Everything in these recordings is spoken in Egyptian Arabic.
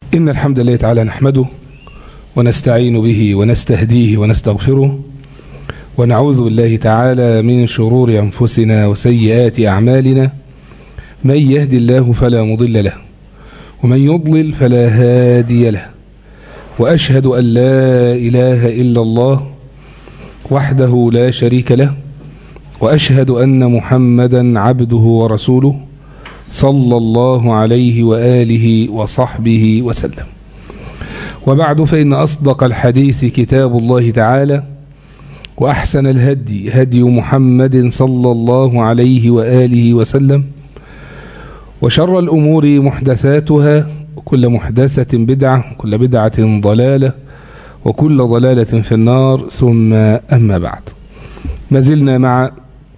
إن الحمد لله تعالى نحمده ونستعين به ونستهديه ونستغفره ونعوذ بالله تعالى من شرور أنفسنا وسيئات أعمالنا من يهدي الله فلا مضل له ومن يضلل فلا هادي له وأشهد أن لا إله إلا الله وحده لا شريك له وأشهد أن محمدا عبده ورسوله صلى الله عليه وآله وصحبه وسلم وبعد فإن أصدق الحديث كتاب الله تعالى وأحسن الهدي هدي محمد صلى الله عليه وآله وسلم وشر الأمور محدثاتها وكل محدثة بدعة وكل بدعة ضلالة وكل ضلالة في النار ثم أما بعد ما زلنا مع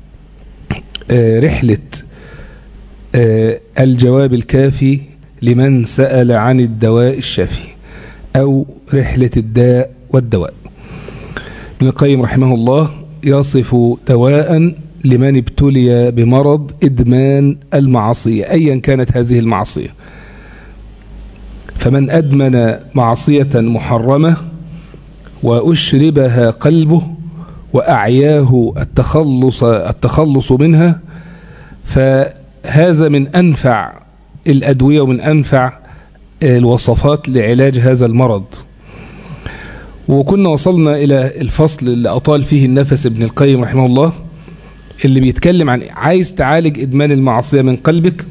رحلة الجواب الكافي لمن سأل عن الدواء الشافي أو رحلة الداء والدواء ابن القيم رحمه الله يصف دواء لمن ابتلي بمرض إدمان المعصية أيا كانت هذه المعصية فمن أدمن معصية محرمة وأشربها قلبه وأعياه التخلص, التخلص منها فهذا من أنفع الأدوية ومن أنفع الوصفات لعلاج هذا المرض وكنا وصلنا إلى الفصل اللي أطال فيه النفس ابن القيم رحمه الله اللي بيتكلم عن عايز تعالج إدمان المعصية من قلبك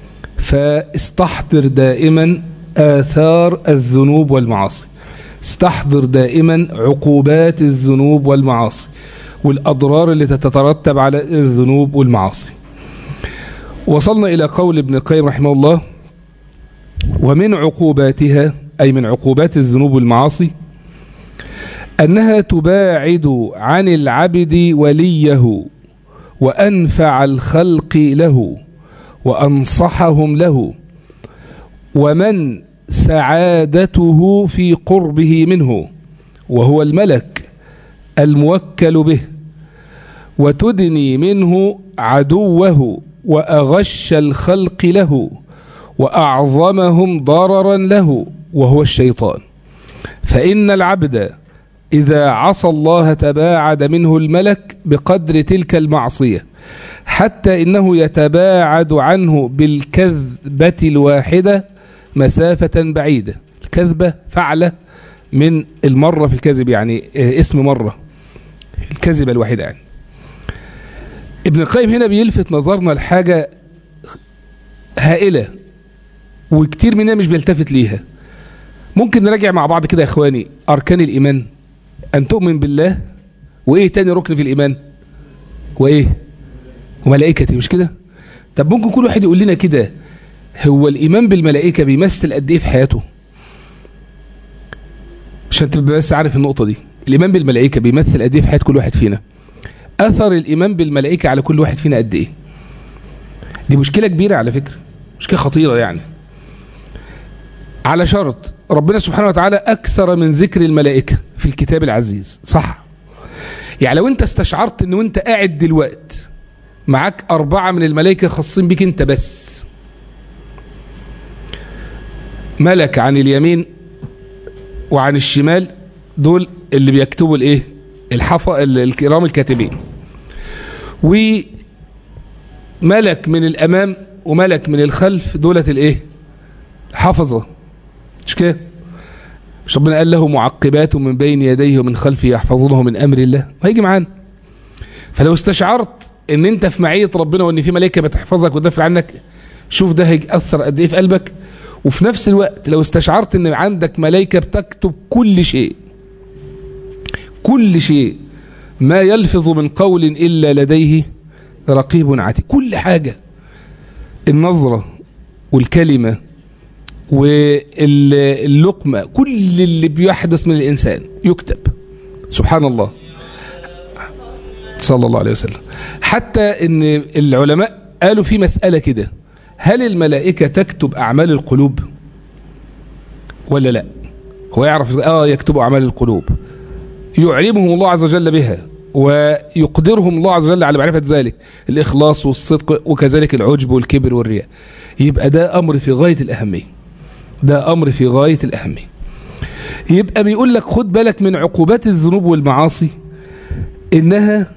فاستحضر دائما آثار الذنوب والمعاصي استحضر دائما عقوبات الذنوب والمعاصي والأضرار اللي تترتب على الذنوب والمعاصي وصلنا إلى قول ابن القيم رحمه الله ومن عقوباتها أي من عقوبات الذنوب والمعاصي أنها تباعد عن العبد وليه وأنفع الخلق له وأنصحهم له ومن سعادته في قربه منه وهو الملك الموكل به وتدني منه عدوه وأغش الخلق له وأعظمهم ضررا له وهو الشيطان فإن العبد إذا عصى الله تباعد منه الملك بقدر تلك المعصية حتى إنه يتباعد عنه بالكذبة الواحدة مسافة بعيدة الكذبة فعلة من المرة في الكذب يعني اسم مرة الكذبة الواحدة يعني ابن القيم هنا بيلفت نظرنا لحاجة هائلة وكتير مننا مش بيلتفت ليها ممكن نراجع مع بعض كده يا اخواني أركان الإيمان أن تؤمن بالله وإيه تاني ركن في الإيمان وإيه وملائكته مش كده طب ممكن كل واحد يقول لنا كده هو الإيمان بالملائكة بيمثل قد إيه في حياته عشان تبقى بس عارف النقطة دي الإيمان بالملائكة بيمثل قد إيه في حياة كل واحد فينا أثر الإيمان بالملائكة على كل واحد فينا قد إيه دي مشكلة كبيرة على فكرة مشكلة خطيرة يعني على شرط ربنا سبحانه وتعالى أكثر من ذكر الملائكة في الكتاب العزيز صح يعني لو أنت استشعرت أنه أنت قاعد دلوقت معاك أربعة من الملائكة خاصين بك أنت بس ملك عن اليمين وعن الشمال دول اللي بيكتبوا الايه الحفا الكرام الكاتبين وملك من الامام وملك من الخلف دولة الايه حفظة مش كده مش ربنا قال له معقبات من بين يديه ومن خلفه يحفظونه من امر الله وهيجي معانا فلو استشعرت ان انت في معيه ربنا وان في ملائكه بتحفظك وتدافع عنك شوف ده هيأثر قد ايه في قلبك وفي نفس الوقت لو استشعرت ان عندك ملائكة بتكتب كل شيء كل شيء ما يلفظ من قول إلا لديه رقيب عتيد كل حاجة النظرة والكلمة واللقمة كل اللي بيحدث من الإنسان يكتب سبحان الله صلى الله عليه وسلم حتى ان العلماء قالوا في مسألة كده هل الملائكة تكتب أعمال القلوب ولا لا هو يعرف آه يكتب أعمال القلوب يعلمهم الله عز وجل بها ويقدرهم الله عز وجل على معرفة ذلك الإخلاص والصدق وكذلك العجب والكبر والرياء يبقى ده أمر في غاية الأهمية ده أمر في غاية الأهمية يبقى بيقول لك خد بالك من عقوبات الذنوب والمعاصي إنها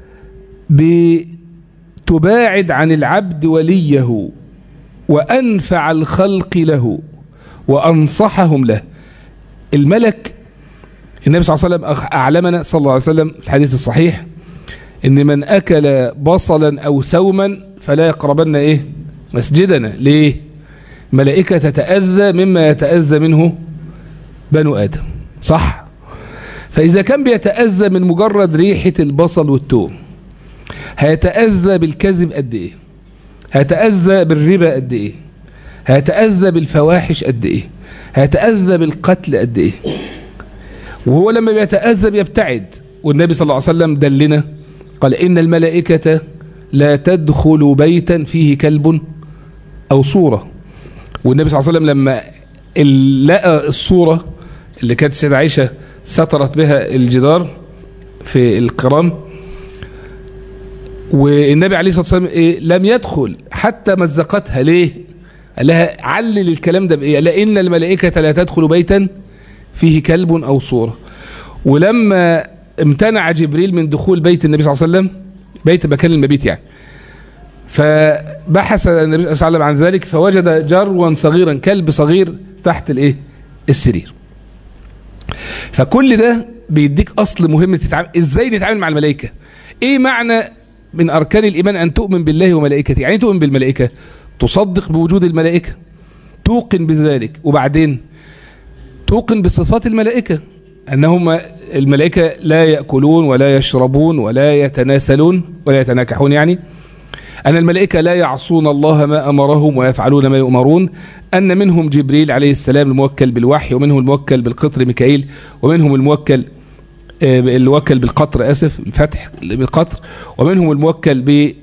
بتباعد عن العبد وليه وأنفع الخلق له وأنصحهم له الملك النبي صلى الله عليه وسلم أعلمنا صلى الله عليه وسلم في الحديث الصحيح إن من أكل بصلا أو ثوما فلا يقربن إيه مسجدنا ليه ملائكة تتأذى مما يتأذى منه بنو آدم صح فإذا كان بيتأذى من مجرد ريحة البصل والثوم هيتأذى بالكذب قد إيه هيتأذى بالربا قد إيه هيتأذى بالفواحش قد إيه هيتأذى بالقتل قد إيه وهو لما بيتأذى بيبتعد والنبي صلى الله عليه وسلم دلنا قال إن الملائكة لا تدخل بيتا فيه كلب أو صورة والنبي صلى الله عليه وسلم لما لقى الصورة اللي كانت سيدة عائشة سترت بها الجدار في القران والنبي عليه الصلاة والسلام إيه لم يدخل حتى مزقتها ليه قال لها علل الكلام ده بإيه لأن الملائكة لا تدخل بيتا فيه كلب أو صورة ولما امتنع جبريل من دخول بيت النبي صلى الله عليه وسلم بيت مكان المبيت يعني فبحث النبي صلى الله عليه وسلم عن ذلك فوجد جروا صغيرا كلب صغير تحت الايه السرير فكل ده بيديك اصل مهم تتعامل ازاي نتعامل مع الملائكه ايه معنى من اركان الايمان ان تؤمن بالله وملائكته يعني تؤمن بالملائكه تصدق بوجود الملائكه توقن بذلك وبعدين توقن بصفات الملائكه انهم الملائكه لا ياكلون ولا يشربون ولا يتناسلون ولا يتناكحون يعني أن الملائكة لا يعصون الله ما أمرهم ويفعلون ما يؤمرون أن منهم جبريل عليه السلام الموكل بالوحي ومنهم الموكل بالقطر ميكائيل ومنهم الموكل الموكل بالقطر أسف الفتح بالقطر ومنهم الموكل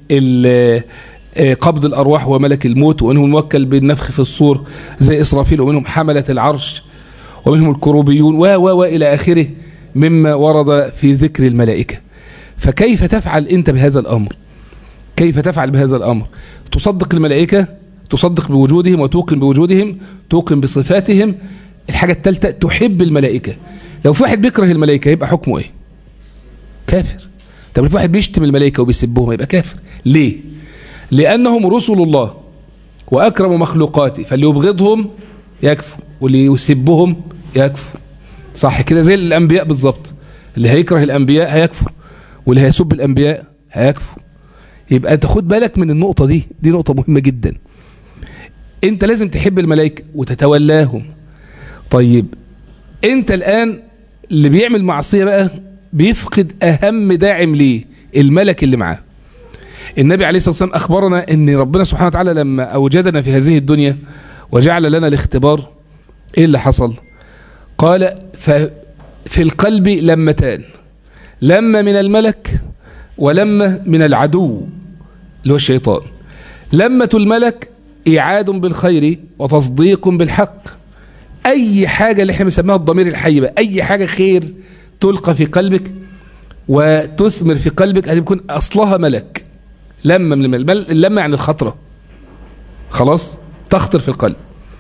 بقبض الأرواح وملك الموت ومنهم الموكل بالنفخ في الصور زي إسرافيل ومنهم حملة العرش ومنهم الكروبيون و و إلى آخره مما ورد في ذكر الملائكة فكيف تفعل أنت بهذا الأمر كيف تفعل بهذا الأمر تصدق الملائكة تصدق بوجودهم وتوقن بوجودهم توقن بصفاتهم الحاجة الثالثة تحب الملائكة لو في واحد بيكره الملائكة يبقى حكمه ايه كافر طب لو في واحد بيشتم الملائكة وبيسبهم يبقى كافر ليه لأنهم رسل الله وأكرم مخلوقاته فاللي يبغضهم يكفر واللي يسبهم يكفر صح كده زي الأنبياء بالظبط اللي هيكره الأنبياء هيكفر واللي هيسب الأنبياء هيكفر يبقى انت خد بالك من النقطة دي دي نقطة مهمة جدا انت لازم تحب الملائكة وتتولاهم طيب انت الآن اللي بيعمل معصية بقى بيفقد أهم داعم ليه الملك اللي معاه النبي عليه الصلاة والسلام أخبرنا أن ربنا سبحانه وتعالى لما أوجدنا في هذه الدنيا وجعل لنا الاختبار إيه اللي حصل قال ففي القلب لمتان لما من الملك ولما من العدو اللي هو الشيطان لمة الملك إيعاد بالخير وتصديق بالحق أي حاجة اللي احنا بنسميها الضمير الحي بقى أي حاجة خير تلقى في قلبك وتثمر في قلبك هتكون أصلها ملك لما من الملك اللمة يعني الخطرة خلاص تخطر في القلب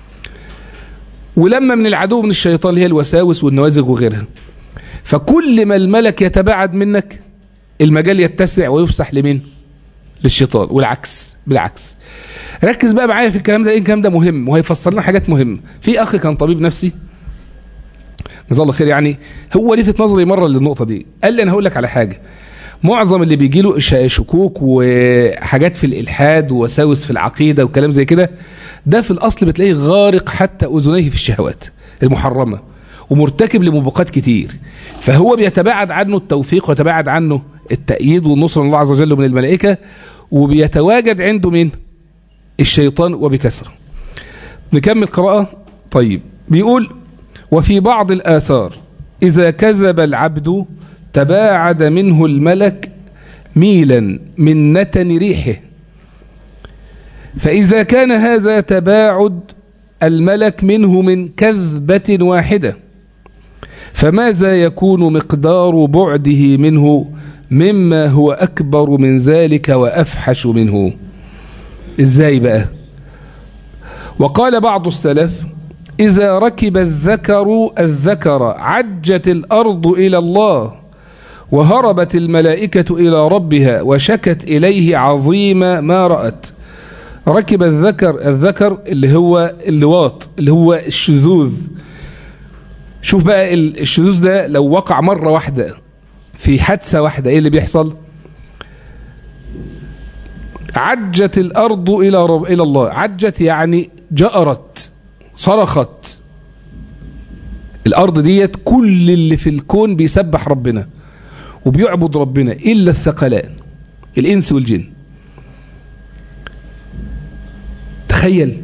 ولما من العدو من الشيطان اللي هي الوساوس والنوازغ وغيرها فكل ما الملك يتباعد منك المجال يتسع ويفسح لمين للشيطان والعكس بالعكس ركز بقى معايا في الكلام ده ايه الكلام ده مهم وهيفسر لنا حاجات مهمه في اخ كان طبيب نفسي جزاه الله خير يعني هو لفت نظري مره للنقطه دي قال لي انا هقول لك على حاجه معظم اللي بيجي له شكوك وحاجات في الالحاد ووساوس في العقيده وكلام زي كده ده في الاصل بتلاقيه غارق حتى اذنيه في الشهوات المحرمه ومرتكب لموبقات كتير فهو بيتباعد عنه التوفيق ويتباعد عنه التأييد والنصر من الله عز وجل من الملائكة وبيتواجد عنده من الشيطان وبكثرة نكمل قراءة طيب بيقول وفي بعض الآثار إذا كذب العبد تباعد منه الملك ميلا من نتن ريحه فإذا كان هذا تباعد الملك منه من كذبة واحدة فماذا يكون مقدار بعده منه مما هو أكبر من ذلك وأفحش منه إزاي بقى وقال بعض السلف إذا ركب الذكر الذكر عجت الأرض إلى الله وهربت الملائكة إلى ربها وشكت إليه عظيم ما رأت ركب الذكر الذكر اللي هو اللواط اللي هو الشذوذ شوف بقى الشذوذ ده لو وقع مرة واحدة في حادثة واحدة ايه اللي بيحصل عجت الأرض إلى رب إلى الله عجت يعني جأرت صرخت الأرض ديت كل اللي في الكون بيسبح ربنا وبيعبد ربنا إلا الثقلان الإنس والجن تخيل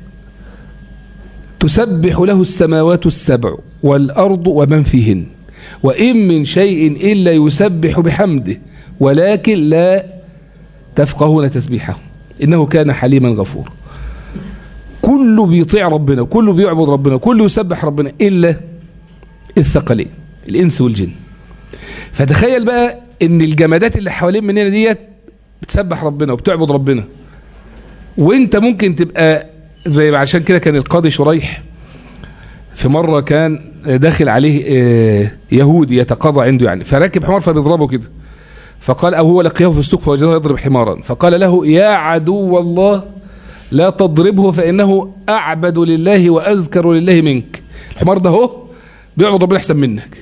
تسبح له السماوات السبع والأرض ومن فيهن وإن من شيء إلا يسبح بحمده ولكن لا تفقهون تسبيحه إنه كان حليما غفورا كله بيطيع ربنا كله بيعبد ربنا كله يسبح ربنا إلا الثقلين الإنس والجن فتخيل بقى ان الجمادات اللي حوالين مننا ديت بتسبح ربنا وبتعبد ربنا وانت ممكن تبقى زي عشان كده كان القاضي شريح في مرة كان داخل عليه يهودي يتقاضى عنده يعني فراكب حمار فبيضربه كده فقال او هو لقيه في السوق فوجده يضرب حمارا فقال له يا عدو الله لا تضربه فانه اعبد لله واذكر لله منك الحمار ده هو بيعبد ربنا احسن منك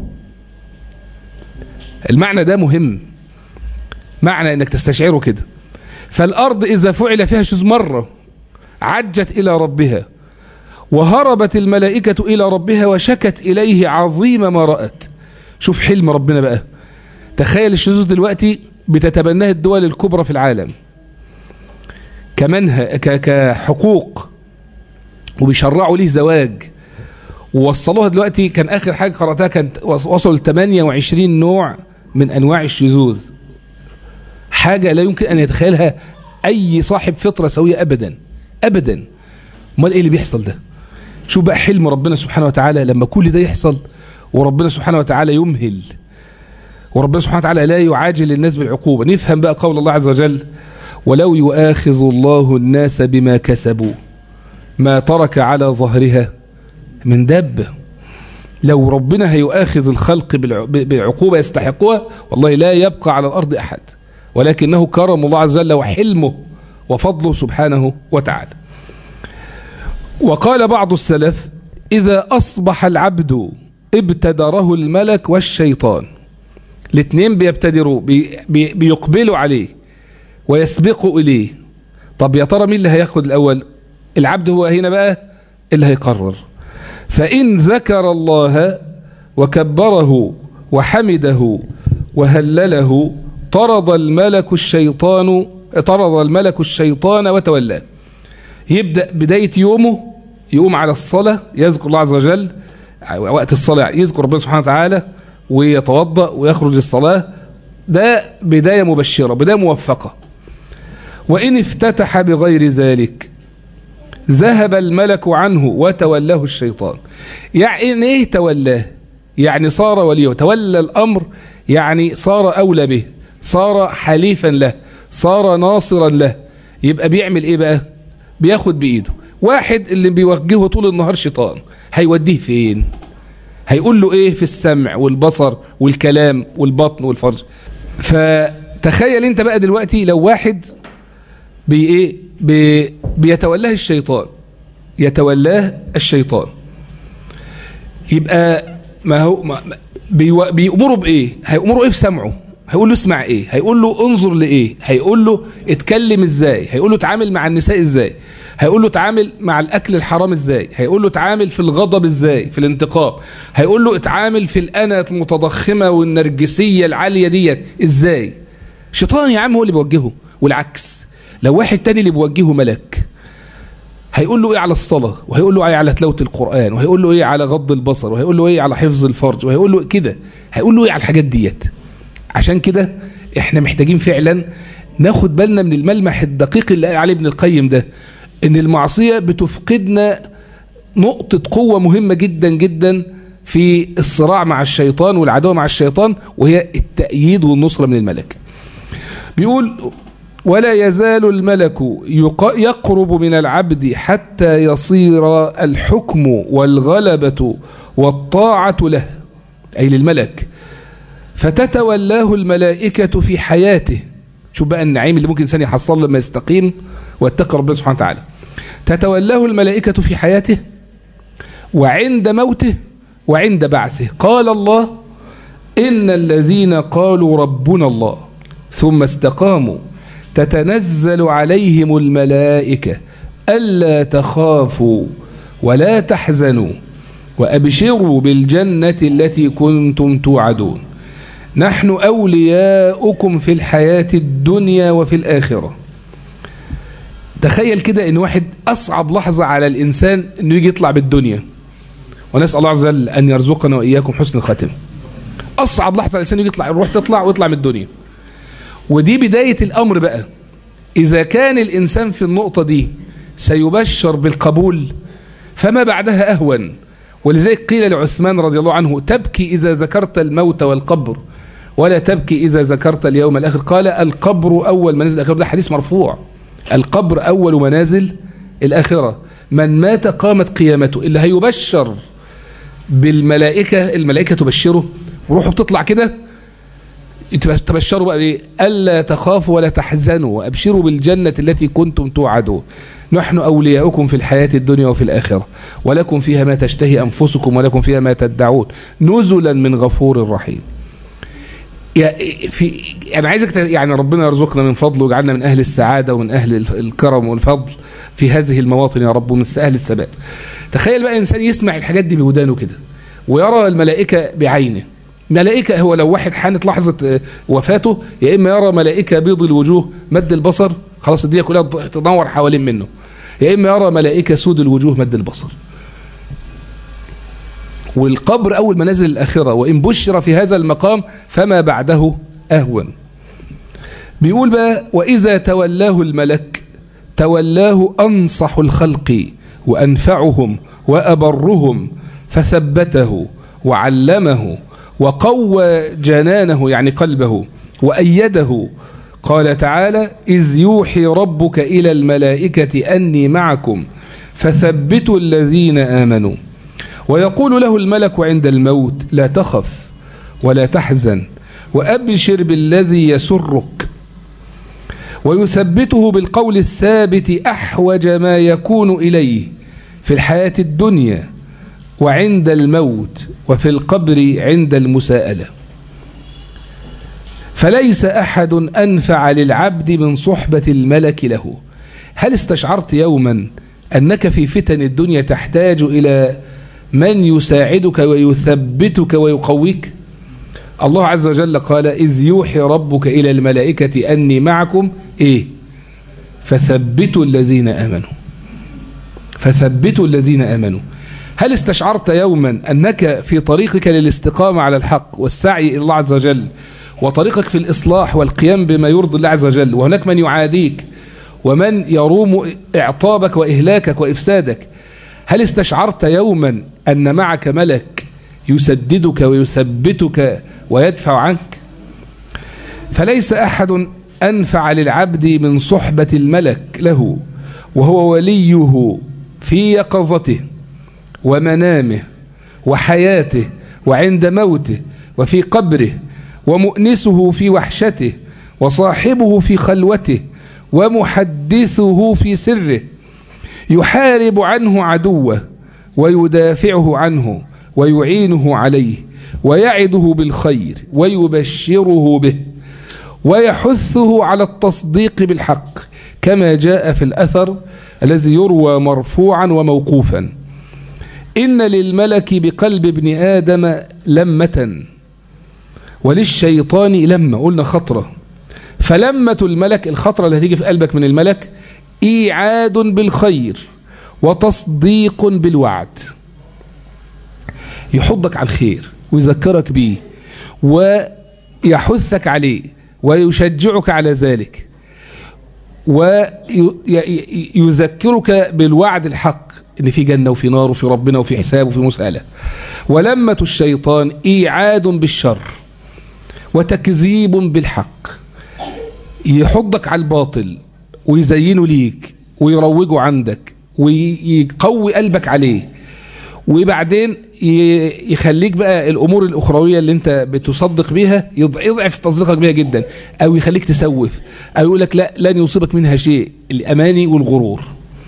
المعنى ده مهم معنى انك تستشعره كده فالارض اذا فعل فيها شذ مره عجت الى ربها وهربت الملائكه الى ربها وشكت اليه عظيم ما رات شوف حلم ربنا بقى تخيل الشذوذ دلوقتي بتتبناه الدول الكبرى في العالم كمنها كحقوق وبيشرعوا ليه زواج ووصلوها دلوقتي كان اخر حاجه قراتها كانت وصلوا ل 28 نوع من انواع الشذوذ حاجه لا يمكن ان يتخيلها اي صاحب فطره سويه ابدا ابدا امال ايه اللي بيحصل ده شوف بقى حلم ربنا سبحانه وتعالى لما كل ده يحصل وربنا سبحانه وتعالى يمهل وربنا سبحانه وتعالى لا يعاجل الناس بالعقوبه نفهم بقى قول الله عز وجل ولو يؤاخذ الله الناس بما كسبوا ما ترك على ظهرها من دابة لو ربنا هيؤاخذ الخلق بعقوبة يستحقها والله لا يبقى على الأرض أحد ولكنه كرم الله عز وجل وحلمه وفضله سبحانه وتعالى وقال بعض السلف إذا أصبح العبد ابتدره الملك والشيطان الاثنين بيبتدروا بي بي بيقبلوا عليه ويسبقوا إليه طب يا ترى مين اللي هياخد الأول العبد هو هنا بقى اللي هيقرر فإن ذكر الله وكبره وحمده وهلله طرد الملك الشيطان طرد الملك الشيطان وتولاه يبدأ بداية يومه يقوم على الصلاة يذكر الله عز وجل وقت الصلاة يذكر ربنا سبحانه وتعالى ويتوضأ ويخرج للصلاة ده بداية مبشرة بداية موفقة وإن افتتح بغير ذلك ذهب الملك عنه وتولاه الشيطان يعني ايه تولاه يعني صار وليه تولى الأمر يعني صار أولى به صار حليفا له صار ناصرا له يبقى بيعمل ايه بقى بياخد بإيده واحد اللي بيوجهه طول النهار شيطان هيوديه فين هيقول له ايه في السمع والبصر والكلام والبطن والفرج فتخيل انت بقى دلوقتي لو واحد بي ايه بي بيتولاه الشيطان يتولاه الشيطان يبقى ما هو ما بيو بيأمره بايه هيأمره ايه في سمعه هيقول له اسمع ايه هيقول له انظر لايه هيقول له اتكلم ازاي هيقول له اتعامل مع النساء ازاي هيقول له اتعامل مع الاكل الحرام ازاي هيقول له اتعامل في الغضب ازاي في الانتقام هيقول له اتعامل في الأنا المتضخمة والنرجسية العالية ديت ازاي شيطان يا عم هو اللي بيوجهه والعكس لو واحد تاني اللي بيوجهه ملك هيقول له ايه على الصلاة وهيقول له ايه على تلاوة القرآن وهيقول له ايه على غض البصر وهيقول له ايه على حفظ الفرج وهيقول له كده هيقول له ايه على الحاجات ديت عشان كده احنا محتاجين فعلا ناخد بالنا من الملمح الدقيق اللي قال عليه ابن القيم ده ان المعصية بتفقدنا نقطة قوة مهمة جدا جدا في الصراع مع الشيطان والعداوة مع الشيطان وهي التأييد والنصرة من الملك بيقول ولا يزال الملك يق- يقرب من العبد حتى يصير الحكم والغلبة والطاعة له أي للملك فتتولاه الملائكة في حياته شوف بقى النعيم اللي ممكن الإنسان يحصل لما يستقيم واتقى ربنا سبحانه وتعالى تتولاه الملائكة في حياته وعند موته وعند بعثه قال الله إن الذين قالوا ربنا الله ثم استقاموا تتنزل عليهم الملائكة ألا تخافوا ولا تحزنوا وأبشروا بالجنة التي كنتم توعدون نحن أولياؤكم في الحياة الدنيا وفي الآخرة تخيل كده ان واحد اصعب لحظة على الانسان انه يجي يطلع بالدنيا ونسأل الله عز وجل ان يرزقنا واياكم حسن الخاتمة اصعب لحظة على الانسان يجي يطلع يروح تطلع ويطلع من الدنيا ودي بداية الامر بقى اذا كان الانسان في النقطة دي سيبشر بالقبول فما بعدها اهون ولذلك قيل لعثمان رضي الله عنه تبكي اذا ذكرت الموت والقبر ولا تبكي اذا ذكرت اليوم الاخر قال القبر اول منازل الاخره ده حديث مرفوع القبر أول منازل الآخرة من مات قامت قيامته اللي هيبشر بالملائكة الملائكة تبشره وروحه بتطلع كده تبشروا بقى ايه ألا تخافوا ولا تحزنوا وأبشروا بالجنة التي كنتم توعدون نحن أولياؤكم في الحياة الدنيا وفي الآخرة ولكم فيها ما تشتهي أنفسكم ولكم فيها ما تدعون نزلا من غفور رحيم يا في انا عايزك ت- يعني ربنا يرزقنا من فضله ويجعلنا من اهل السعاده ومن اهل الف- الكرم والفضل في هذه المواطن يا رب ومن اهل الثبات. تخيل بقى انسان يسمع الحاجات دي بودانه كده ويرى الملائكه بعينه. ملائكه هو لو واحد حانت لحظه آه، وفاته يا اما يرى ملائكه بيض الوجوه مد البصر خلاص الدنيا كلها تنور حوالين منه. يا اما يرى ملائكه سود الوجوه مد البصر. والقبر أول منازل الآخرة وإن بشر في هذا المقام فما بعده أهون بيقول بقى وإذا تولاه الملك تولاه أنصح الخلق وأنفعهم وأبرهم فثبته وعلمه وقوى جنانه يعني قلبه وأيده قال تعالى إذ يوحي ربك إلى الملائكة أني معكم فثبتوا الذين آمنوا ويقول له الملك عند الموت لا تخف ولا تحزن وأبشر بالذي يسرك ويثبته بالقول الثابت أحوج ما يكون إليه في الحياة الدنيا وعند الموت وفي القبر عند المساءلة فليس أحد أنفع للعبد من صحبة الملك له هل استشعرت يوما أنك في فتن الدنيا تحتاج إلى من يساعدك ويثبتك ويقويك الله عز وجل قال إذ يوحي ربك إلى الملائكة أني معكم إيه فثبتوا الذين آمنوا فثبتوا الذين آمنوا هل استشعرت يوما أنك في طريقك للاستقامة على الحق والسعي إلى الله عز وجل وطريقك في الإصلاح والقيام بما يرضي الله عز وجل وهناك من يعاديك ومن يروم إعطابك وإهلاكك وإفسادك هل استشعرت يوما أن معك ملك يسددك ويثبتك ويدفع عنك فليس أحد أنفع للعبد من صحبة الملك له وهو وليه في يقظته ومنامه وحياته وعند موته وفي قبره ومؤنسه في وحشته وصاحبه في خلوته ومحدثه في سره يحارب عنه عدوه ويدافعه عنه ويعينه عليه ويعده بالخير ويبشره به ويحثه على التصديق بالحق كما جاء في الأثر الذي يروى مرفوعا وموقوفا إن للملك بقلب ابن آدم لمة وللشيطان لمة قلنا خطرة فلمة الملك الخطرة اللي هتيجي في قلبك من الملك إيعاد بالخير وتصديق بالوعد يحضك على الخير ويذكرك بيه ويحثك عليه ويشجعك على ذلك ويذكرك بالوعد الحق ان في جنه وفي نار وفي ربنا وفي حساب وفي مساله ولمه الشيطان ايعاد بالشر وتكذيب بالحق يحضك على الباطل ويزينه ليك ويروجه عندك ويقوي قلبك عليه وبعدين ي- يخليك بقى الامور الاخرويه اللي انت بتصدق بيها يض- يضعف تصديقك بيها جدا او يخليك تسوف او يقول لك لا لن يصيبك منها شيء الاماني والغرور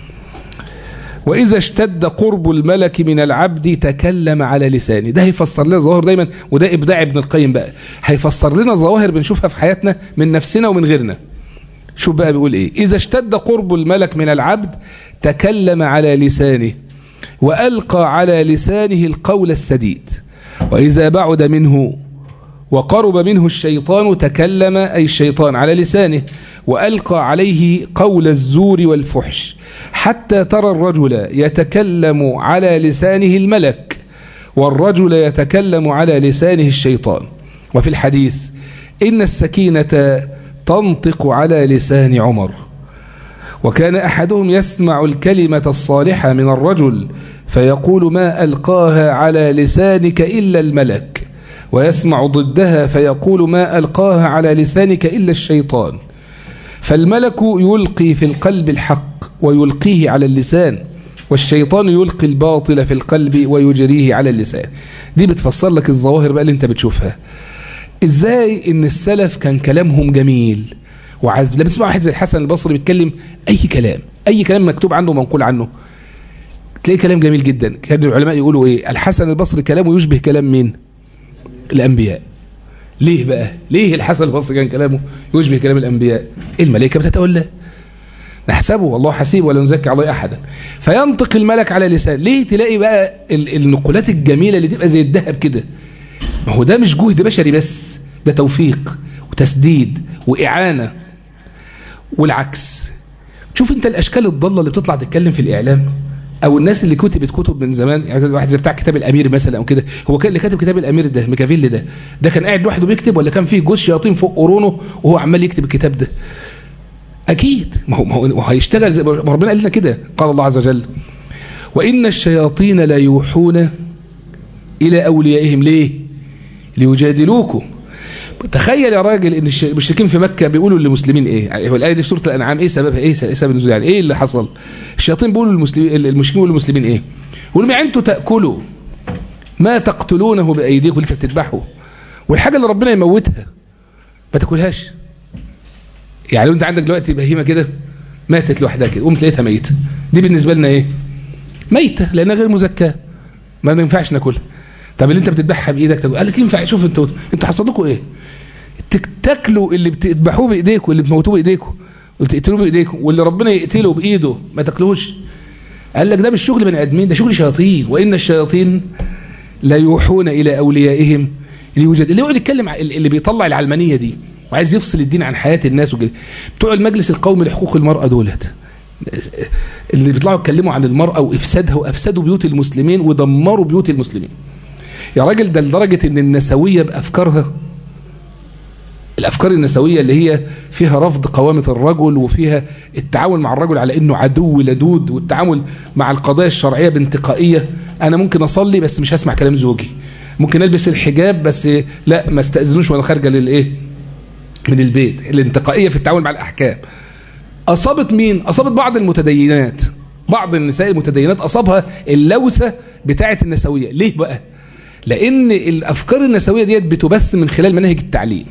واذا اشتد قرب الملك من العبد تكلم على لسانه ده هيفسر لنا ظواهر دايما وده ابداع ابن القيم بقى هيفسر لنا ظواهر بنشوفها في حياتنا من نفسنا ومن غيرنا شوف بقى بيقول ايه اذا اشتد قرب الملك من العبد تكلم على لسانه والقى على لسانه القول السديد واذا بعد منه وقرب منه الشيطان تكلم أي الشيطان على لسانه وألقى عليه قول الزور والفحش حتى ترى الرجل يتكلم على لسانه الملك والرجل يتكلم على لسانه الشيطان وفي الحديث إن السكينة تنطق على لسان عمر وكان أحدهم يسمع الكلمة الصالحة من الرجل فيقول ما ألقاها على لسانك إلا الملك ويسمع ضدها فيقول ما ألقاها على لسانك إلا الشيطان فالملك يلقي في القلب الحق ويلقيه على اللسان والشيطان يلقي الباطل في القلب ويجريه على اللسان دي بتفسر لك الظواهر بقى اللي انت بتشوفها ازاي ان السلف كان كلامهم جميل وعزم لما تسمع واحد زي الحسن البصري بيتكلم اي كلام اي كلام مكتوب عنه ومنقول عنه تلاقي كلام جميل جدا كان العلماء يقولوا ايه الحسن البصري كلامه يشبه كلام مين الانبياء ليه بقى ليه الحسن البصري كان كلامه يشبه كلام الانبياء الملائكه بتتولى نحسبه والله حسيب ولا نزكي عليه احدا فينطق الملك على لسان ليه تلاقي بقى ال- النقولات الجميله اللي تبقى زي الذهب كده ما هو ده مش جهد بشري بس ده توفيق وتسديد واعانه والعكس شوف انت الاشكال الضاله اللي بتطلع تتكلم في الاعلام او الناس اللي كتبت كتب من زمان يعني واحد زي بتاع كتاب الامير مثلا او كده هو كان اللي كاتب كتاب الامير ده ميكافيلي ده ده كان قاعد لوحده بيكتب ولا كان فيه جوز شياطين فوق قرونه وهو عمال يكتب الكتاب ده اكيد ما هو ما هو ما هو هيشتغل زي ما ربنا قال لنا كده قال الله عز وجل وان الشياطين لا يوحون الى اوليائهم ليه ليجادلوكم تخيل يا راجل ان الش- المشركين في مكه بيقولوا للمسلمين ايه هو الايه دي في سوره الانعام ايه سببها ايه س- إيه سبب النزول يعني ايه اللي حصل الشياطين بيقولوا للمسلمين المشركين بيقولوا للمسلمين ايه يقولوا ما انتوا تاكلوا ما تقتلونه بايديكم اللي انت بتذبحه والحاجه اللي ربنا يموتها ما تاكلهاش يعني لو انت عندك دلوقتي بهيمه كده ماتت لوحدها كده قمت لقيتها ميته دي بالنسبه لنا ايه ميته لانها غير مزكاه ما ينفعش ناكلها طب اللي انت بتذبحها بايدك تاكل قال لك ينفع شوف انتوا انتوا حصل لكم ايه تك- تاكلوا اللي بتذبحوه بايديكم واللي بتموتوه بايديكم وبتقتلوه بايديكم واللي ربنا يقتله بايده ما تاكلوش قال لك ده مش شغل بني ادمين ده شغل شياطين وان الشياطين لا يوحون الى اوليائهم ليوجد اللي يقعد يتكلم ع- اللي بيطلع العلمانيه دي وعايز يفصل الدين عن حياه الناس وكده بتوع المجلس القومي لحقوق المراه دولت اللي بيطلعوا يتكلموا عن المراه وافسادها وافسدوا بيوت المسلمين ودمروا بيوت المسلمين يا راجل ده لدرجه ان النسويه بافكارها الافكار النسويه اللي هي فيها رفض قوامه الرجل وفيها التعامل مع الرجل على انه عدو لدود والتعامل مع القضايا الشرعيه بانتقائيه انا ممكن اصلي بس مش هسمع كلام زوجي ممكن البس الحجاب بس لا ما استاذنوش وانا خارجه للايه من البيت الانتقائيه في التعامل مع الاحكام اصابت مين اصابت بعض المتدينات بعض النساء المتدينات اصابها اللوثه بتاعه النسويه ليه بقى لان الافكار النسويه ديت بتبث من خلال مناهج التعليم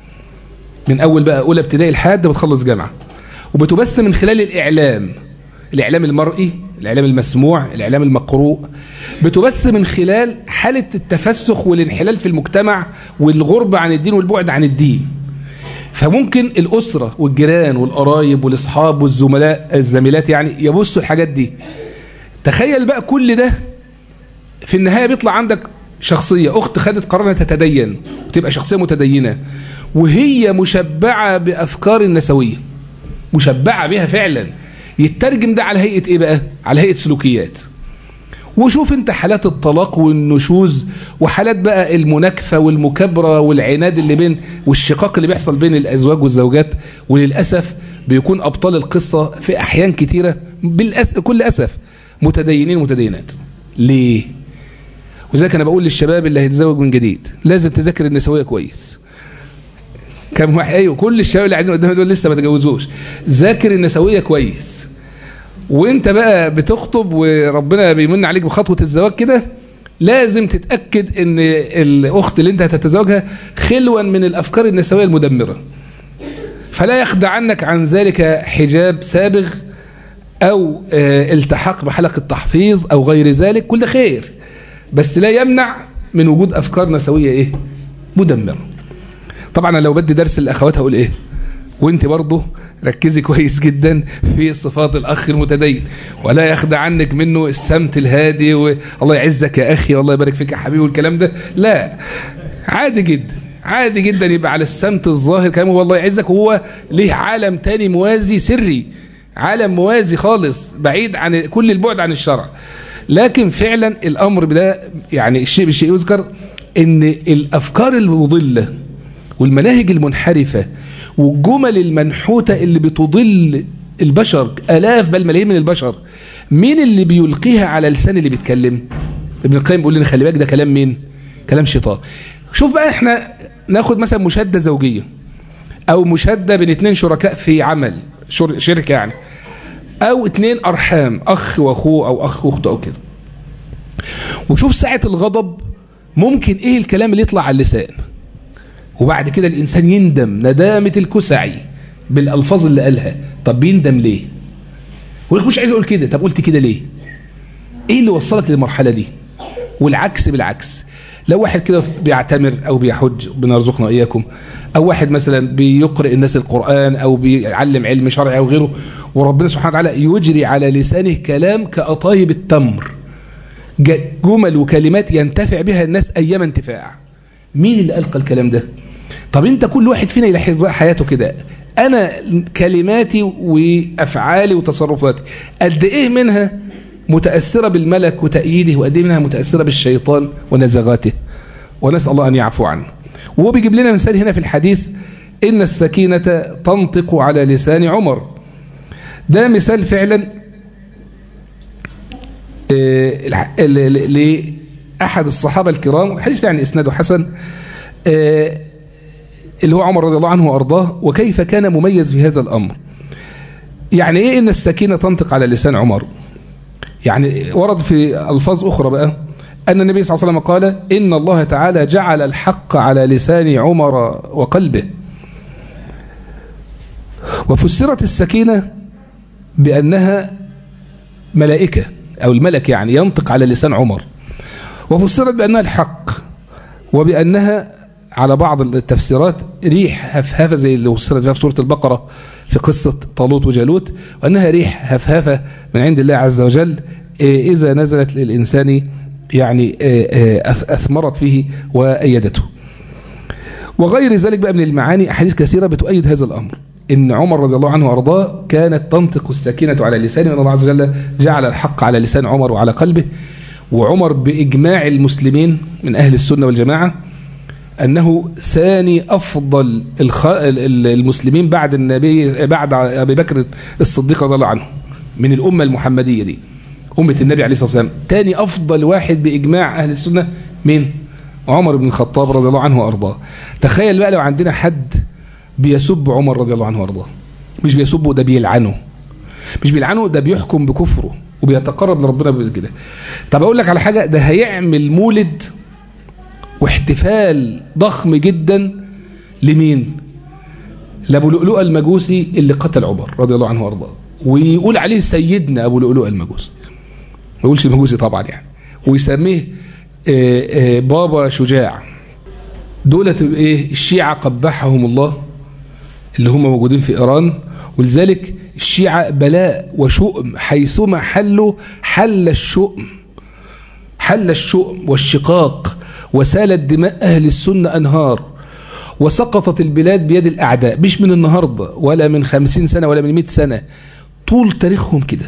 من اول بقى اولى ابتدائي لحد ما تخلص جامعه وبتبث من خلال الاعلام الاعلام المرئي الاعلام المسموع الاعلام المقروء بتبث من خلال حاله التفسخ والانحلال في المجتمع والغربه عن الدين والبعد عن الدين فممكن الاسره والجيران والقرايب والاصحاب والزملاء الزميلات يعني يبصوا الحاجات دي تخيل بقى كل ده في النهايه بيطلع عندك شخصيه اخت خدت قرار انها تتدين وتبقى شخصيه متدينه وهي مشبعه بافكار النسويه مشبعه بها فعلا يترجم ده على هيئه ايه بقى على هيئه سلوكيات وشوف انت حالات الطلاق والنشوز وحالات بقى المناكفه والمكابره والعناد اللي بين والشقاق اللي بيحصل بين الازواج والزوجات وللاسف بيكون ابطال القصه في احيان كتيره بالأس... كل اسف متدينين ومتدينات ليه وذلك انا بقول للشباب اللي هيتزوج من جديد لازم تذاكر النسويه كويس كم واحد ايوه كل الشباب اللي قاعدين قدامي دول لسه ما تجوزوش ذاكر النسويه كويس وانت بقى بتخطب وربنا بيمن عليك بخطوه الزواج كده لازم تتاكد ان الاخت اللي انت هتتزوجها خلوا من الافكار النسويه المدمره فلا يخدعنك عن ذلك حجاب سابغ او آه، التحاق بحلقه تحفيظ او غير ذلك كل ده خير بس لا يمنع من وجود افكار نسويه ايه مدمره طبعا أنا لو بدي درس للاخوات هقول ايه وانت برضه ركزي كويس جدا في صفات الاخ المتدين ولا يخدع عنك منه السمت الهادي والله يعزك يا اخي والله يبارك فيك يا حبيبي والكلام ده لا عادي جدا عادي جدا يبقى على السمت الظاهر كلامه والله يعزك وهو ليه عالم تاني موازي سري عالم موازي خالص بعيد عن كل البعد عن الشرع لكن فعلا الامر بده يعني الشيء بالشيء يذكر ان الافكار المضله والمناهج المنحرفه والجمل المنحوته اللي بتضل البشر الاف بل ملايين من البشر مين اللي بيلقيها على لسان اللي بيتكلم ابن القيم بيقول لنا خلي بالك ده كلام مين كلام شيطان شوف بقى احنا ناخد مثلا مشاده زوجيه او مشاده بين اتنين شركاء في عمل شر- شركه يعني او اتنين ارحام اخ واخوه او اخ واخته او كده وشوف ساعه الغضب ممكن ايه الكلام اللي يطلع على اللسان وبعد كده الانسان يندم ندامه الكسعي بالالفاظ اللي قالها طب بيندم ليه يقول لك مش عايز اقول كده طب قلت كده ليه ايه اللي وصلك للمرحله دي والعكس بالعكس لو واحد كده بيعتمر او بيحج ربنا يرزقنا واياكم او واحد مثلا بيقرئ الناس القران او بيعلم علم شرعي او غيره وربنا سبحانه وتعالى يجري على لسانه كلام كأطايب التمر ج- جمل وكلمات ينتفع بها الناس ايام انتفاع مين اللي القى الكلام ده طب انت كل واحد فينا يلاحظ بقى حياته كده انا كلماتي وافعالي وتصرفاتي قد ايه منها متاثره بالملك وتاييده وقد ايه منها متاثره بالشيطان ونزغاته ونسال الله ان يعفو عنه وهو بيجيب لنا مثال هنا في الحديث ان السكينه تنطق على لسان عمر ده مثال فعلا آه، الح- ل- ل- لأحد الصحابة الكرام الحديث يعني إسناده حسن آه، اللي هو عمر رضي الله عنه وأرضاه وكيف كان مميز في هذا الأمر يعني إيه إن السكينة تنطق على لسان عمر يعني ورد في ألفاظ أخرى بقى أن النبي صلى الله عليه وسلم قال إن الله تعالى جعل الحق على لسان عمر وقلبه وفسرت السكينة بأنها ملائكة أو الملك يعني ينطق على لسان عمر وفسرت بأنها الحق وبأنها على بعض التفسيرات ريح هفهفة زي اللي فسرت فيها في سورة البقرة في قصة طالوت وجالوت وأنها ريح هفهفة من عند الله عز وجل إيه، إذا نزلت للإنسان يعني إيه، إيه، أث- أثمرت فيه وأيدته وغير ذلك بقى من المعاني أحاديث كثيرة بتؤيد هذا الأمر إن عمر رضي الله عنه وأرضاه كانت تنطق السكينة على لسانه وأن الله عز وجل جعل الحق على لسان عمر وعلى قلبه وعمر بإجماع المسلمين من أهل السنة والجماعة أنه ثاني أفضل الخ... ال- ال- المسلمين بعد النبي بعد أبي بكر الصديق رضي الله عنه من الأمة المحمدية دي أمة النبي عليه الصلاة والسلام ثاني أفضل واحد بإجماع أهل السنة مين؟ عمر بن الخطاب رضي الله عنه وأرضاه تخيل بقى لو عندنا حد بيسب عمر رضي الله عنه وأرضاه مش بيسبه ده بيلعنه مش بيلعنه ده بيحكم بكفره وبيتقرب لربنا بكده طب أقول لك على حاجة ده هيعمل مولد واحتفال ضخم جدا لمين لابو لؤلؤ المجوسي اللي قتل عمر رضي الله عنه وارضاه ويقول عليه سيدنا ابو لؤلؤ المجوسي ما يقولش المجوسي طبعا يعني ويسميه آه، آه، بابا شجاع دولة ايه الشيعة قبحهم الله اللي هم موجودين في ايران ولذلك الشيعة بلاء وشؤم حيثما حلوا حل الشؤم حل الشؤم والشقاق وسالت دماء أهل السنة أنهار وسقطت البلاد بيد الأعداء مش من النهاردة ولا من خمسين سنة ولا من مئة سنة طول تاريخهم كده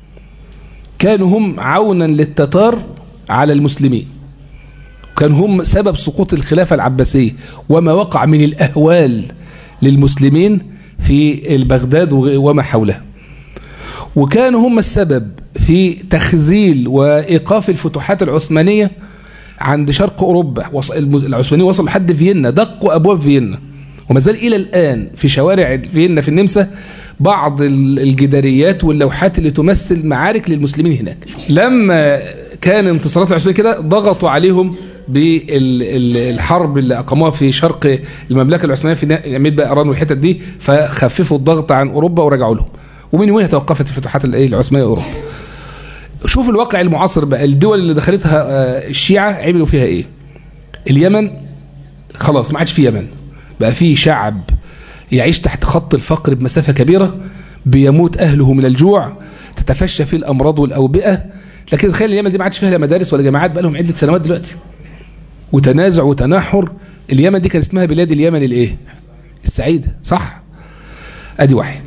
كانوا هم عونا للتتار على المسلمين كانوا هم سبب سقوط الخلافة العباسية وما وقع من الأهوال للمسلمين في بغداد وما حولها وكانوا هم السبب في تخزيل وإيقاف الفتوحات العثمانية عند شرق أوروبا وص- الم- العثمانيين وصلوا لحد فيينا دقوا أبواب فيينا وما زال إلى الآن في شوارع فيينا في النمسا بعض الجداريات واللوحات اللي تمثل معارك للمسلمين هناك لما كان انتصارات العثمانية كده ضغطوا عليهم بالحرب اللي أقاموها في شرق المملكة العثمانية في يميد بقى إيران والحتت دي فخففوا الضغط عن أوروبا ورجعوا لهم ومن يومها توقفت الفتوحات العثمانية أوروبا شوف الواقع المعاصر بقى الدول اللي دخلتها الشيعة عملوا فيها ايه اليمن خلاص ما عادش في يمن بقى في شعب يعيش تحت خط الفقر بمسافة كبيرة بيموت أهله من الجوع تتفشى فيه الأمراض والأوبئة لكن تخيل اليمن دي ما عادش فيها لا مدارس ولا جامعات بقى لهم عدة سنوات دلوقتي وتنازع وتنحر اليمن دي كان اسمها بلاد اليمن الايه السعيدة صح ادي واحد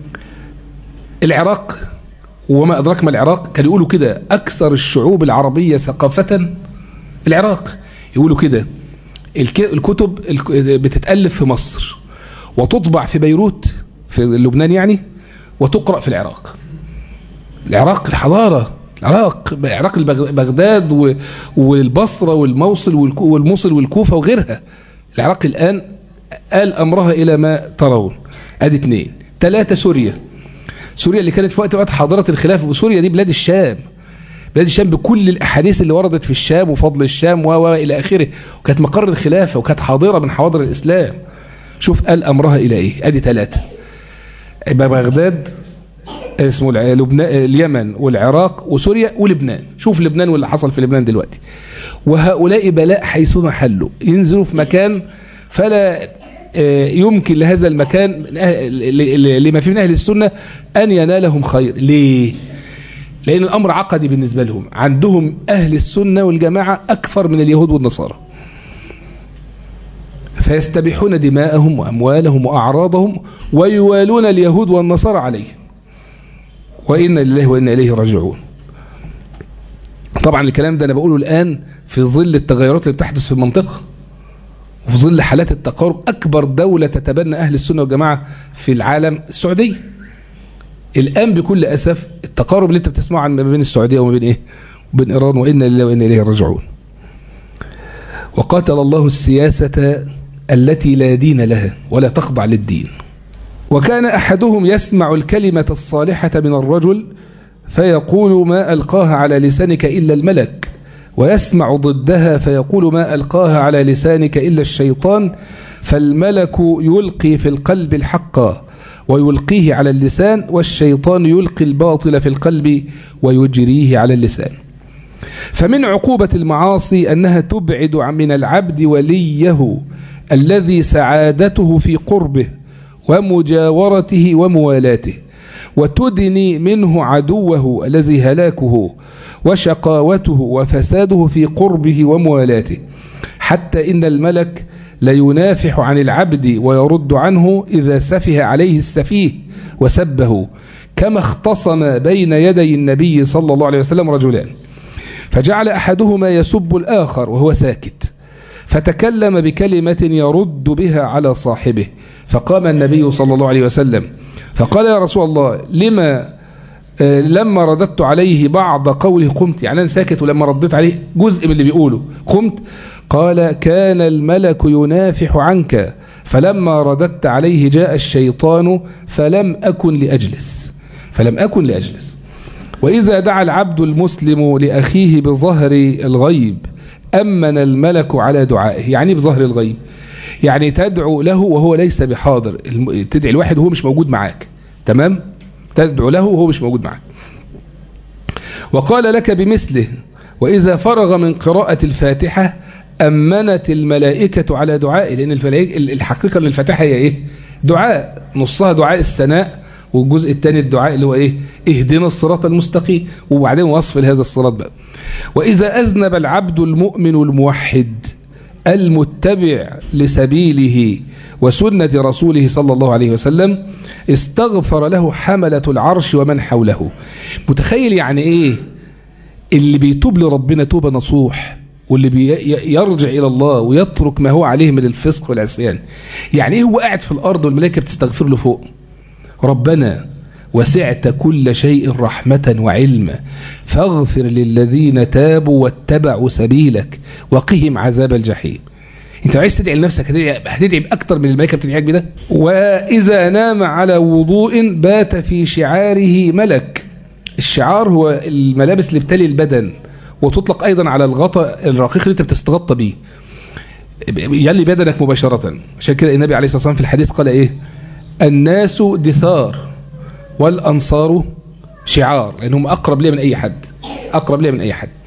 العراق وما أدراك ما العراق كانوا يقولوا كده أكثر الشعوب العربية ثقافة العراق يقولوا كده الكتب بتتألف في مصر وتطبع في بيروت في لبنان يعني وتقرأ في العراق العراق الحضارة العراق عراق بغداد والبصرة والموصل والموصل والكوفة وغيرها العراق الآن قال أمرها إلى ما ترون أدي اثنين ثلاثة سوريا سوريا اللي كانت في وقت وقت حاضرة الخلافة وسوريا دي بلاد الشام بلاد الشام بكل الأحاديث اللي وردت في الشام وفضل الشام و إلى آخره وكانت مقر الخلافة وكانت حاضرة من حواضر الإسلام شوف قال أمرها إلى إيه أدي ثلاثة بغداد اسمه لبنان اليمن والعراق وسوريا ولبنان شوف لبنان واللي حصل في لبنان دلوقتي وهؤلاء بلاء حيثما حلوا ينزلوا في مكان فلا يمكن لهذا المكان لما فيه من أهل السنة أن ينالهم خير ليه؟ لأن الأمر عقدي بالنسبة لهم عندهم أهل السنة والجماعة أكثر من اليهود والنصارى فيستبيحون دماءهم وأموالهم وأعراضهم ويوالون اليهود والنصارى عليه وإنا لله وإنا إليه راجعون طبعا الكلام ده أنا بقوله الآن في ظل التغيرات اللي بتحدث في المنطقة وفي ظل حالات التقارب أكبر دولة تتبنى أهل السنة والجماعة في العالم السعودية الآن بكل أسف التقارب اللي أنت بتسمعه عن ما بين السعودية وما بين إيه وبين إيران وإنا لله وإنا إليه راجعون وقاتل الله السياسة التي لا دين لها ولا تخضع للدين وكان أحدهم يسمع الكلمة الصالحة من الرجل فيقول ما ألقاها على لسانك إلا الملك ويسمع ضدها فيقول ما ألقاها على لسانك إلا الشيطان فالملك يلقي في القلب الحق ويلقيه على اللسان والشيطان يلقي الباطل في القلب ويجريه على اللسان فمن عقوبة المعاصي أنها تبعد من العبد وليه الذي سعادته في قربه ومجاورته وموالاته وتدني منه عدوه الذي هلاكه وشقاوته وفساده في قربه وموالاته حتى إن الملك لينافح عن العبد ويرد عنه إذا سفه عليه السفيه وسبه كما اختصم بين يدي النبي صلى الله عليه وسلم رجلان فجعل أحدهما يسب الآخر وهو ساكت فتكلم بكلمة يرد بها على صاحبه فقام النبي صلى الله عليه وسلم فقال يا رسول الله لما لما رددت عليه بعض قوله قمت يعني أنا ساكت ولما رديت عليه جزء من اللي بيقوله قمت قال كان الملك ينافح عنك فلما رددت عليه جاء الشيطان فلم أكن لأجلس فلم أكن لأجلس وإذا دعا العبد المسلم لأخيه بظهر الغيب أمن الملك على دعائه يعني بظهر الغيب يعني تدعو له وهو ليس بحاضر تدعي الواحد وهو مش موجود معاك تمام تدعو له وهو مش موجود معاك وقال لك بمثله وإذا فرغ من قراءة الفاتحة أمنت الملائكة على دعائه لأن الحقيقة أن الفاتحة هي إيه دعاء نصها دعاء الثناء والجزء الثاني الدعاء اللي هو إيه اهدنا الصراط المستقيم وبعدين وصف لهذا الصراط بقى وإذا أذنب العبد المؤمن الموحد المتبع لسبيله وسنة رسوله صلى الله عليه وسلم استغفر له حملة العرش ومن حوله متخيل يعني ايه اللي بيتوب لربنا توبة نصوح واللي بيرجع إلى الله ويترك ما هو عليه من الفسق والعصيان يعني ايه هو قاعد في الأرض والملائكة بتستغفر له فوق ربنا وسعت كل شيء رحمة وعلما فاغفر للذين تابوا واتبعوا سبيلك وقهم عذاب الجحيم انت عايز تدعي لنفسك هتدعي هتدعي باكتر من الملائكه بتدعيك بده واذا نام على وضوء بات في شعاره ملك الشعار هو الملابس اللي بتلي البدن وتطلق ايضا على الغطاء الرقيق اللي انت بتستغطى بيه يلي بدنك مباشره عشان كده النبي عليه الصلاه والسلام في الحديث قال ايه الناس دثار والانصار شعار لانهم اقرب لي من اي حد اقرب لي من اي حد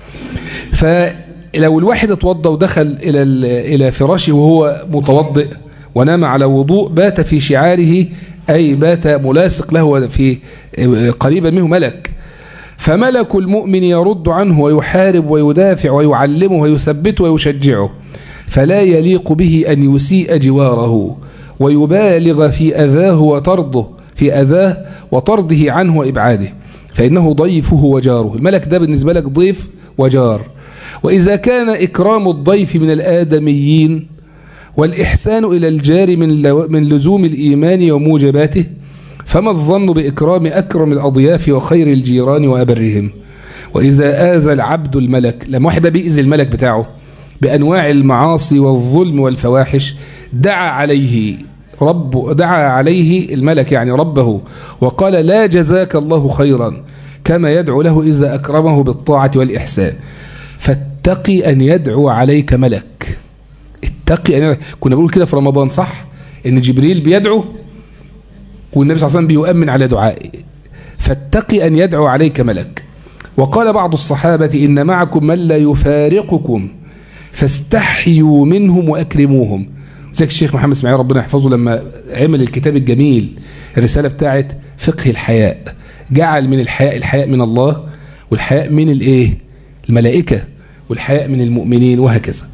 فلو الواحد اتوضى ودخل الى الى فراشه وهو متوضئ ونام على وضوء بات في شعاره اي بات ملاصق له في قريبا منه ملك فملك المؤمن يرد عنه ويحارب ويدافع ويعلمه ويثبته ويشجعه فلا يليق به أن يسيء جواره ويبالغ في أذاه وطرده في أذاه وطرده عنه وإبعاده فإنه ضيفه وجاره الملك ده بالنسبة لك ضيف وجار وإذا كان إكرام الضيف من الآدميين والإحسان إلى الجار من من لزوم الإيمان وموجباته فما الظن بإكرام أكرم الأضياف وخير الجيران وأبرهم وإذا آذى العبد الملك لما واحد بيأذي الملك بتاعه بأنواع المعاصي والظلم والفواحش دعا عليه رب دعا عليه الملك يعني ربه وقال لا جزاك الله خيرا كما يدعو له إذا أكرمه بالطاعة والإحسان فاتقي أن يدعو عليك ملك اتقي أن كنا بنقول كده في رمضان صح إن جبريل بيدعو والنبي صلى الله عليه وسلم بيؤمن على دعائه فاتقي أن يدعو عليك ملك وقال بعض الصحابة إن معكم من لا يفارقكم فاستحيوا منهم وأكرموهم زي الشيخ محمد اسماعيل ربنا يحفظه لما عمل الكتاب الجميل الرسالة بتاعت فقه الحياء جعل من الحياء الحياء من الله والحياء من الايه الملائكة والحياء من المؤمنين وهكذا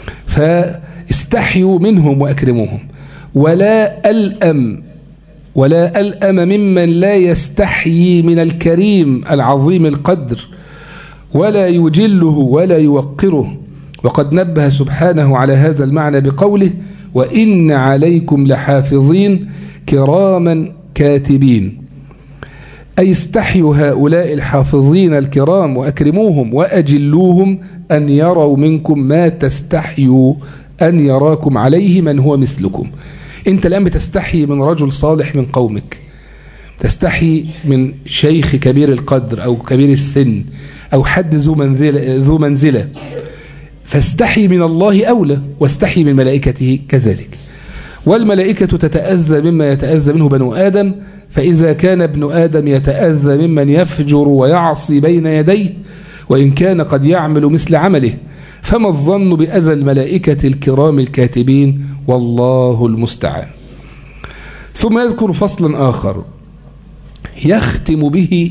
فاستحيوا منهم وأكرموهم ولا ألأم ولا ألأم ممن لا يستحيي من الكريم العظيم القدر ولا يجله ولا يوقره وقد نبه سبحانه على هذا المعنى بقوله وإن عليكم لحافظين كراما كاتبين أي استحيوا هؤلاء الحافظين الكرام وأكرموهم وأجلوهم أن يروا منكم ما تستحيوا أن يراكم عليه من هو مثلكم أنت الآن بتستحي من رجل صالح من قومك تستحي من شيخ كبير القدر أو كبير السن أو حد ذو منزلة, ذو منزلة فاستحي من الله أولى واستحي من ملائكته كذلك والملائكة تتأذى مما يتأذى منه بنو آدم فإذا كان ابن آدم يتأذى ممن يفجر ويعصي بين يديه وإن كان قد يعمل مثل عمله فما الظن بأذى الملائكة الكرام الكاتبين والله المستعان ثم يذكر فصلا آخر يختم به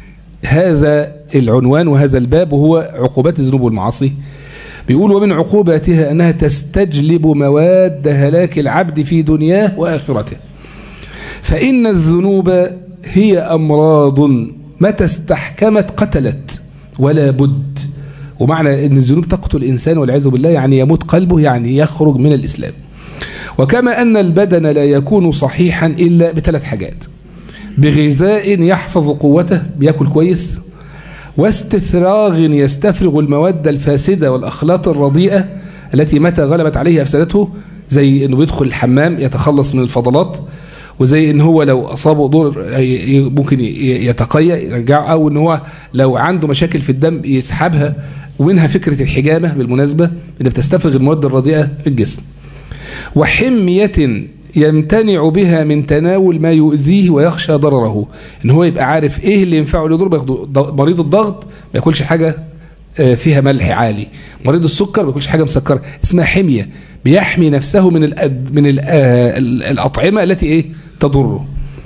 هذا العنوان وهذا الباب وهو عقوبات الذنوب والمعاصي بيقول ومن عقوباتها أنها تستجلب مواد هلاك العبد في دنياه وآخرته فإن الذنوب هي أمراض متى استحكمت قتلت ولا بد ومعنى أن الذنوب تقتل الإنسان والعياذ بالله يعني يموت قلبه يعني يخرج من الإسلام وكما أن البدن لا يكون صحيحا إلا بثلاث حاجات بغذاء يحفظ قوته بياكل كويس واستفراغ يستفرغ المواد الفاسدة والأخلاط الرديئة التي متى غلبت عليه أفسدته زي أنه بيدخل الحمام يتخلص من الفضلات وزي ان هو لو اصابه دور ممكن يتقيأ يرجعه او ان هو لو عنده مشاكل في الدم يسحبها ومنها فكرة الحجامة بالمناسبة اللي بتستفرغ المواد الرديئة في الجسم وحمية يمتنع بها من تناول ما يؤذيه ويخشى ضرره ان هو يبقى عارف ايه اللي ينفعه ليضره بياخده مريض الضغط ما ياكلش حاجه فيها ملح عالي مريض السكر ما ياكلش حاجه مسكره اسمها حميه بيحمي نفسه من الأد من الاطعمه التي ايه تضره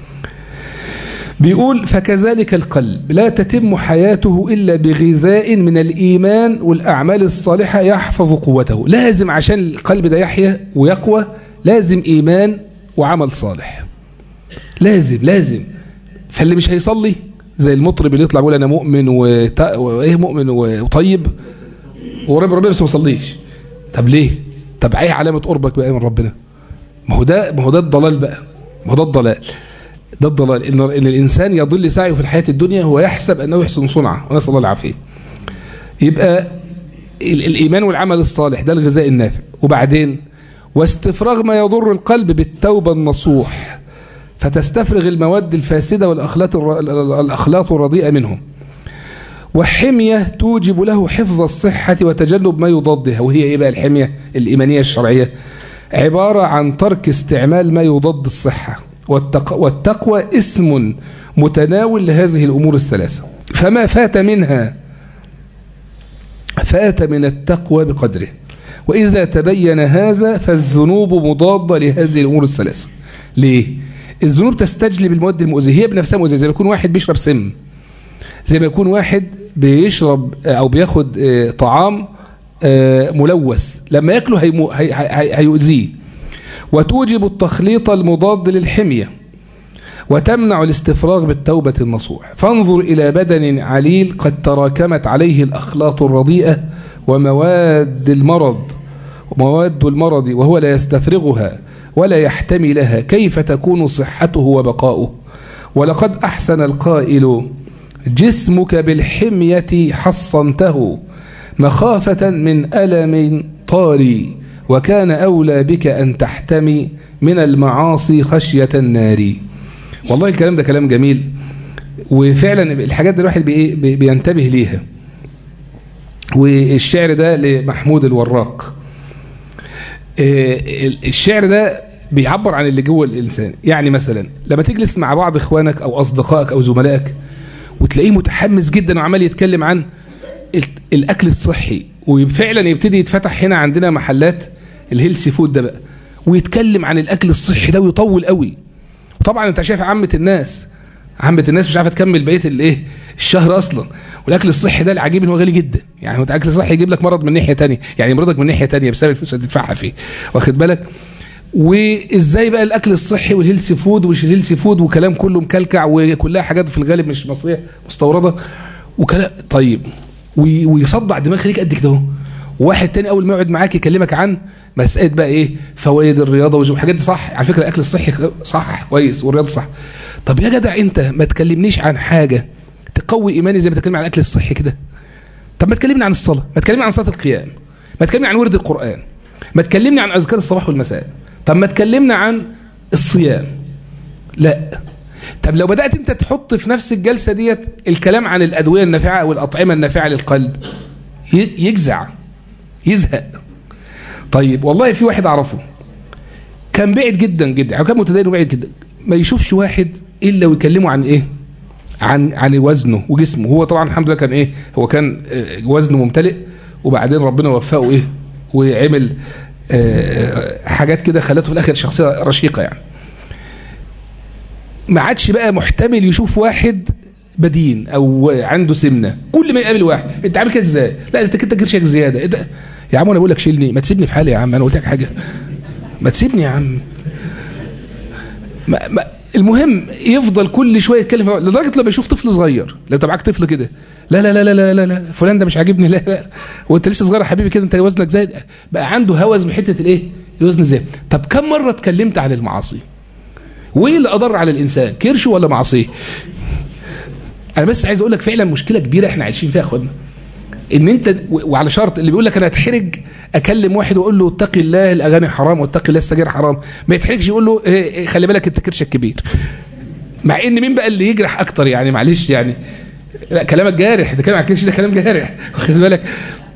بيقول فكذلك القلب لا تتم حياته إلا بغذاء من الإيمان والأعمال الصالحة يحفظ قوته لازم عشان القلب ده يحيا ويقوى لازم إيمان وعمل صالح لازم لازم فاللي مش هيصلي زي المطرب اللي يطلع يقول أنا مؤمن وت... وإيه مؤمن وطيب ورب ربنا بس ما يصليش طب ليه طب ايه علامة قربك بقى من ربنا ما هو ده ما هو ده الضلال بقى ما هو ده الضلال ده الضلال إن, إن الإنسان يضل سعيه في الحياة الدنيا هو يحسب أنه يحسن صنعه ونسأل الله العافية يبقى الإيمان والعمل الصالح ده الغذاء النافع وبعدين واستفراغ ما يضر القلب بالتوبة النصوح فتستفرغ المواد الفاسدة والأخلاط الأخلاط الرديئة منهم وحمية توجب له حفظ الصحة وتجنب ما يضادها وهي إيه بقى الحمية الإيمانية الشرعية عبارة عن ترك استعمال ما يضاد الصحة والتقوى اسم متناول لهذه الأمور الثلاثة فما فات منها فات من التقوى بقدره وإذا تبين هذا فالذنوب مضادة لهذه الأمور الثلاثة ليه؟ الذنوب تستجلب المواد المؤذية هي بنفسها مؤذية زي ما يكون واحد بيشرب سم زي ما يكون واحد بيشرب أو بياخد طعام ملوث لما يأكله هيؤذيه وتوجب التخليط المضاد للحمية وتمنع الاستفراغ بالتوبة النصوح فانظر إلى بدن عليل قد تراكمت عليه الأخلاط الرديئة ومواد المرض ومواد المرض وهو لا يستفرغها ولا يحتمي لها كيف تكون صحته وبقاؤه ولقد أحسن القائل جسمك بالحمية حصنته مخافة من ألم طاري وكان أولى بك أن تحتمي من المعاصي خشية النار والله الكلام ده كلام جميل وفعلا الحاجات دي الواحد بينتبه ليها والشعر ده لمحمود الوراق الشعر ده بيعبر عن اللي جوه الإنسان يعني مثلا لما تجلس مع بعض إخوانك أو أصدقائك أو زملائك وتلاقيه متحمس جدا وعمال يتكلم عن الأكل الصحي وفعلا يبتدي يتفتح هنا عندنا محلات الهيلثي فود ده بقى ويتكلم عن الأكل الصحي ده ويطول قوي وطبعا انت شايف عامة الناس عامة الناس مش عارفه تكمل بقيه الايه الشهر اصلا والاكل الصحي ده العجيب ان هو غالي جدا يعني هو الاكل الصحي يجيب لك مرض من ناحيه ثانيه يعني يمرضك من ناحيه ثانيه بسبب الفلوس اللي تدفعها فيه واخد بالك وازاي بقى الاكل الصحي والهيلثي فود ومش الهيلثي فود وكلام كله مكلكع وكلها حاجات في الغالب مش مصريه مستورده وكلام طيب ويصدع دماغ خليك قد كده اهو واحد تاني اول ما يقعد معاك يكلمك عن مساله بقى ايه فوائد الرياضه والحاجات دي صح على فكره الاكل الصحي صح كويس والرياضه صح طب يا جدع انت ما تكلمنيش عن حاجه تقوي ايماني زي ما تكلمني عن الاكل الصحي كده طب ما تكلمني عن الصلاه ما تكلمني عن صلاه القيام ما تكلمني عن ورد القران ما تكلمني عن اذكار الصباح والمساء طب ما تكلمنا عن الصيام لا طب لو بدات انت تحط في نفس الجلسه ديت الكلام عن الادويه النافعه والاطعمه النافعه للقلب يجزع يزهق طيب والله في واحد اعرفه كان بعيد جدا جدا او كان متدين وبعيد جدا ما يشوفش واحد الا ويكلمه عن ايه عن عن وزنه وجسمه هو طبعا الحمد لله كان ايه هو كان وزنه ممتلئ وبعدين ربنا وفقه ايه وعمل حاجات كده خلته في الاخر شخصيه رشيقه يعني ما عادش بقى محتمل يشوف واحد بدين او عنده سمنه كل ما يقابل واحد انت عامل كده ازاي لا انت كده كرشك زياده إيه ده؟ يا عم انا بقول لك شيلني ما تسيبني في حالي يا عم انا قلت لك حاجه ما تسيبني يا عم ما ما المهم يفضل كل شويه يتكلم لدرجه لما يشوف طفل صغير لو انت معاك طفل كده لا لا لا لا لا لا فلان ده مش عاجبني لا لا وانت لسه صغير يا حبيبي كده انت وزنك زايد بقى عنده هوس بحته الايه الوزن زايد طب كم مره اتكلمت عن المعاصي وايه اللي اضر على الانسان كرشه ولا معصيه انا بس عايز اقول لك فعلا مشكله كبيره احنا عايشين فيها يا اخوانا ان انت وعلى شرط اللي بيقول لك انا اتحرج اكلم واحد واقول له اتقي الله الاغاني حرام واتقي الله السجاير حرام ما يتحرجش يقول له إيه خلي بالك انت كرشك كبير مع ان مين بقى اللي يجرح اكتر يعني معلش يعني لا كلامك جارح ده كلام على الكرش ده كلام جارح واخد بالك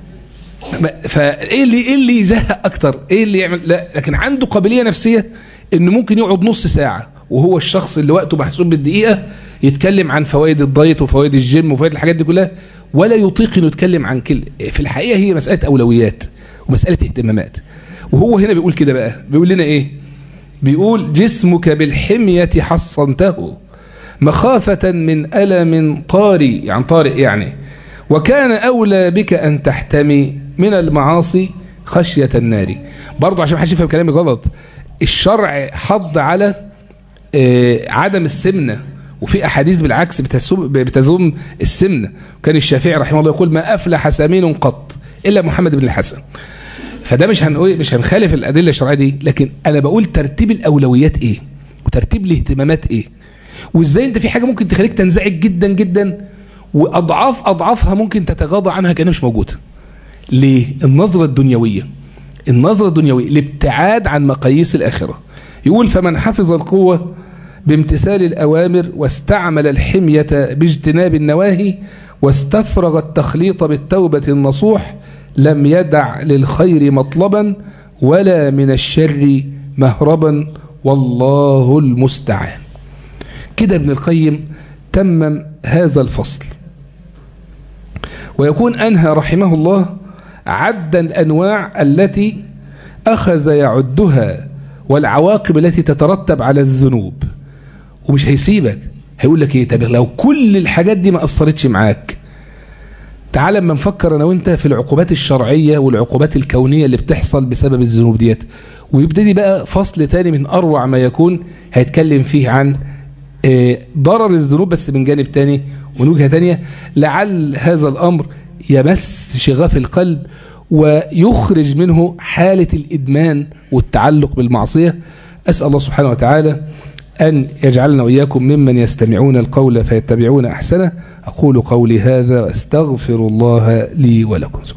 فايه اللي ايه اللي يزهق اكتر ايه اللي يعمل لا لكن عنده قابليه نفسيه انه ممكن يقعد نص ساعه وهو الشخص اللي وقته محسوب بالدقيقه يتكلم عن فوائد الدايت وفوائد الجيم وفوائد الحاجات دي كلها ولا يطيق انه يتكلم عن كل في الحقيقه هي مساله اولويات ومساله اهتمامات وهو هنا بيقول كده بقى بيقول لنا ايه بيقول جسمك بالحميه حصنته مخافه من الم طاري يعني طارئ يعني وكان اولى بك ان تحتمي من المعاصي خشيه النار برضه عشان ما حدش يفهم كلامي غلط الشرع حض على عدم السمنه وفي احاديث بالعكس بتذم السمنه كان الشافعي رحمه الله يقول ما افلح سمين قط الا محمد بن الحسن فده مش هنقول مش هنخالف الادله الشرعيه دي لكن انا بقول ترتيب الاولويات ايه وترتيب الاهتمامات ايه وازاي انت في حاجه ممكن تخليك تنزعج جدا جدا واضعاف اضعافها ممكن تتغاضى عنها كانها مش موجوده ليه النظره الدنيويه النظرة الدنيوية الابتعاد عن مقاييس الآخرة يقول فمن حفظ القوة بامتثال الأوامر واستعمل الحمية باجتناب النواهي واستفرغ التخليط بالتوبة النصوح لم يدع للخير مطلبا ولا من الشر مهربا والله المستعان كده ابن القيم تمم هذا الفصل ويكون أنهى رحمه الله عد الأنواع التي أخذ يعدها والعواقب التي تترتب على الذنوب ومش هيسيبك هيقول لك ايه طب لو كل الحاجات دي ما أثرتش معاك تعال لما نفكر انا وانت في العقوبات الشرعية والعقوبات الكونية اللي بتحصل بسبب الذنوب ديت ويبتدي بقى فصل تاني من أروع ما يكون هيتكلم فيه عن ضرر الذنوب بس من جانب تاني ومن وجهة تانية لعل هذا الأمر يمس شغاف القلب ويخرج منه حالة الإدمان والتعلق بالمعصية أسأل الله سبحانه وتعالى أن يجعلنا وإياكم ممن يستمعون القول فيتبعون أحسنه أقول قولي هذا وأستغفر الله لي ولكم